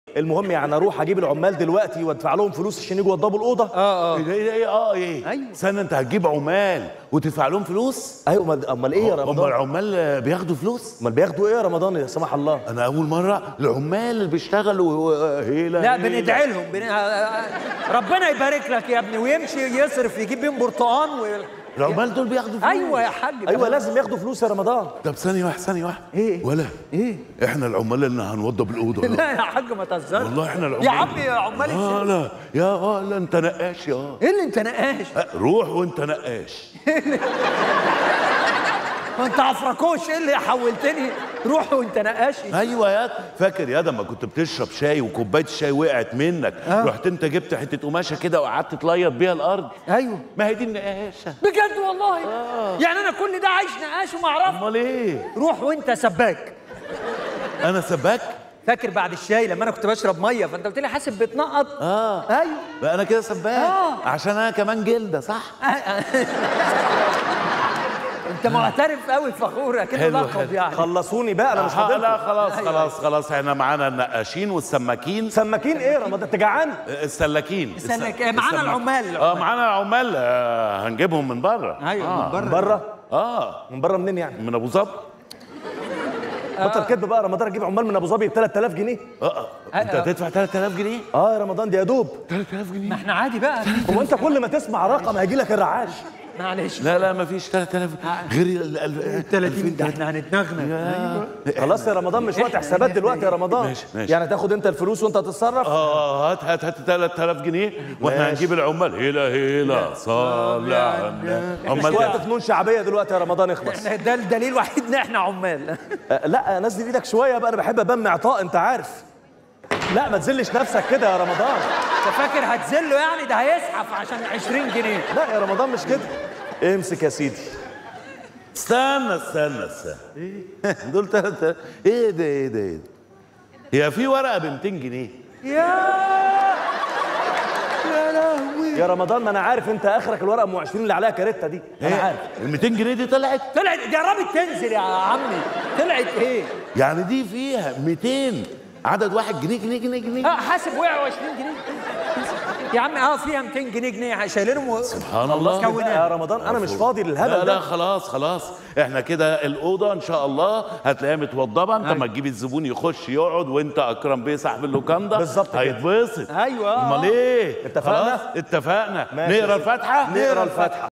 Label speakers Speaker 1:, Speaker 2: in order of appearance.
Speaker 1: المهم يعني اروح اجيب العمال دلوقتي وادفع لهم فلوس عشان يجوا يوضبوا الاوضه
Speaker 2: اه
Speaker 3: ايه ده ايه ده ايه اه ايه
Speaker 2: أيوة.
Speaker 3: استنى انت هتجيب عمال وتدفع لهم فلوس
Speaker 1: ايوه امال امال ايه يا
Speaker 3: هم
Speaker 1: رمضان
Speaker 3: العمال آه، بياخدوا فلوس
Speaker 1: امال بياخدوا ايه يا رمضان يا سمح الله
Speaker 3: انا اول مره العمال اللي بيشتغلوا آه، هيلا
Speaker 2: لا
Speaker 3: هيلا.
Speaker 2: بندعي لهم بن... ربنا يبارك لك يا ابني ويمشي يصرف يجيب بيهم برتقان و...
Speaker 3: العمال دول بياخدوا فلوس
Speaker 2: ايوه يا حاج
Speaker 1: ايوه لازم ياخدوا فلوس يا رمضان
Speaker 3: طب ثانيه واحده ثانيه واحده
Speaker 2: إيه؟
Speaker 3: ولا
Speaker 2: ايه
Speaker 3: احنا العمال اللي هنوضب الاوضه
Speaker 2: لا يا حاج ما تهزرش
Speaker 3: والله احنا العمال
Speaker 2: يا عمي يا عمال
Speaker 3: اه
Speaker 2: الشركة.
Speaker 3: لا يا اه لا انت نقاش يا
Speaker 2: ايه اللي انت نقاش
Speaker 3: آه، روح وانت نقاش
Speaker 2: ما انت عفركوش ايه اللي حولتني روح وانت نقاش
Speaker 3: ايوه يا فاكر يا ده ما كنت بتشرب شاي وكوبايه الشاي وقعت منك
Speaker 2: آه.
Speaker 3: رحت انت جبت حته قماشه كده وقعدت تليط بيها الارض
Speaker 2: ايوه
Speaker 3: ما هي دي النقاشه
Speaker 2: بجد والله يعني انا كل ده عايش نقاش وما اعرفش
Speaker 3: امال ايه
Speaker 2: روح وانت سباك
Speaker 3: انا سباك
Speaker 2: فاكر بعد الشاي لما انا كنت بشرب ميه فانت قلت لي حاسب بتنقط
Speaker 3: اه
Speaker 2: ايوه
Speaker 3: بقى انا كده سباك
Speaker 2: آه.
Speaker 3: عشان انا كمان جلده صح
Speaker 2: انت معترف قوي فخور اكنه
Speaker 3: حلو،
Speaker 2: لقب
Speaker 3: حلو.
Speaker 2: يعني
Speaker 1: خلصوني بقى انا مش
Speaker 3: آه
Speaker 1: فاضلكم
Speaker 3: لا خلاص
Speaker 2: أيوة.
Speaker 3: خلاص خلاص احنا معانا النقاشين والسماكين
Speaker 1: سماكين ايه يا رمضان انت جعان
Speaker 3: السلاكين
Speaker 2: السلاك- معانا العمال.
Speaker 3: اه معانا العمال آه هنجيبهم من بره
Speaker 2: ايوه
Speaker 3: آه.
Speaker 2: من بره
Speaker 1: من بره
Speaker 3: اه
Speaker 1: من بره منين يعني
Speaker 3: من ابو ظبي
Speaker 1: بطل كدب بقى يا رمضان اجيب عمال من ابو ظبي ب 3000 جنيه
Speaker 3: اه آه. انت
Speaker 2: آه.
Speaker 3: هتدفع 3000 جنيه
Speaker 1: اه يا رمضان دي يا دوب
Speaker 3: 3000 جنيه
Speaker 2: ما احنا عادي بقى
Speaker 1: هو انت كل ما تسمع رقم هيجي لك الرعاش
Speaker 2: معلش
Speaker 3: لا لا ما فيش 3000 غير ال ال
Speaker 2: 30 ده احنا هنتنغنغ
Speaker 3: يا-
Speaker 1: خلاص يا رمضان مش وقت حسابات دلوقتي يا رمضان
Speaker 3: ماشي، ماشي.
Speaker 1: يعني تاخد انت الفلوس وانت تتصرف
Speaker 3: اه هات هات هات 3000 جنيه واحنا
Speaker 1: ماشي.
Speaker 3: هنجيب العمال هيلا هيلا صلي على النبي
Speaker 1: مش
Speaker 3: عمال
Speaker 1: وقت
Speaker 3: ده.
Speaker 1: فنون شعبيه دلوقتي يا رمضان اخلص
Speaker 2: احنا ده الدليل الوحيد ان احنا عمال
Speaker 1: آه، لا نزل ايدك شويه بقى انا بحب ابان معطاء انت عارف لا ما تذلش نفسك كده يا رمضان
Speaker 2: انت فاكر هتذله يعني ده هيزحف عشان 20 جنيه
Speaker 1: لا يا رمضان مش كده امسك يا سيدي
Speaker 3: استنى استنى استنى دول 3000 ايه ده ايه ده ايه ده هي في ورقه ب 200 جنيه
Speaker 2: يا يا لهوي
Speaker 1: يا رمضان ما انا عارف انت اخرك الورقه ام 20 اللي عليها كارته دي انا
Speaker 3: إيه؟
Speaker 1: عارف
Speaker 3: ال 200 جنيه دي طلعت
Speaker 2: طلعت دي قربت تنزل يا عمي طلعت ايه؟
Speaker 3: يعني دي فيها 200 عدد واحد جنيه جنيه جنيه جنيه
Speaker 2: اه حاسب وقعوا 20 جنيه يا عم اه فيها 200 جنيه جنيه شايلينهم و...
Speaker 3: سبحان الله
Speaker 2: كونات.
Speaker 1: يا رمضان انا مش فاضي
Speaker 3: لا
Speaker 1: للهبل
Speaker 3: لا
Speaker 1: ده
Speaker 3: خلاص خلاص احنا كده الاوضه ان شاء الله هتلاقيها متوضبه انت ما تجيب الزبون يخش يقعد وانت اكرم بيه صاحب اللوكاندا
Speaker 1: بالظبط كده.
Speaker 3: هيتبسط
Speaker 2: ايوه
Speaker 3: امال ايه
Speaker 1: اتفقنا؟
Speaker 3: خلاص اتفقنا
Speaker 1: ماشي يا
Speaker 3: نقرا
Speaker 1: سيدي.
Speaker 3: الفاتحه
Speaker 1: نقرا الفاتحه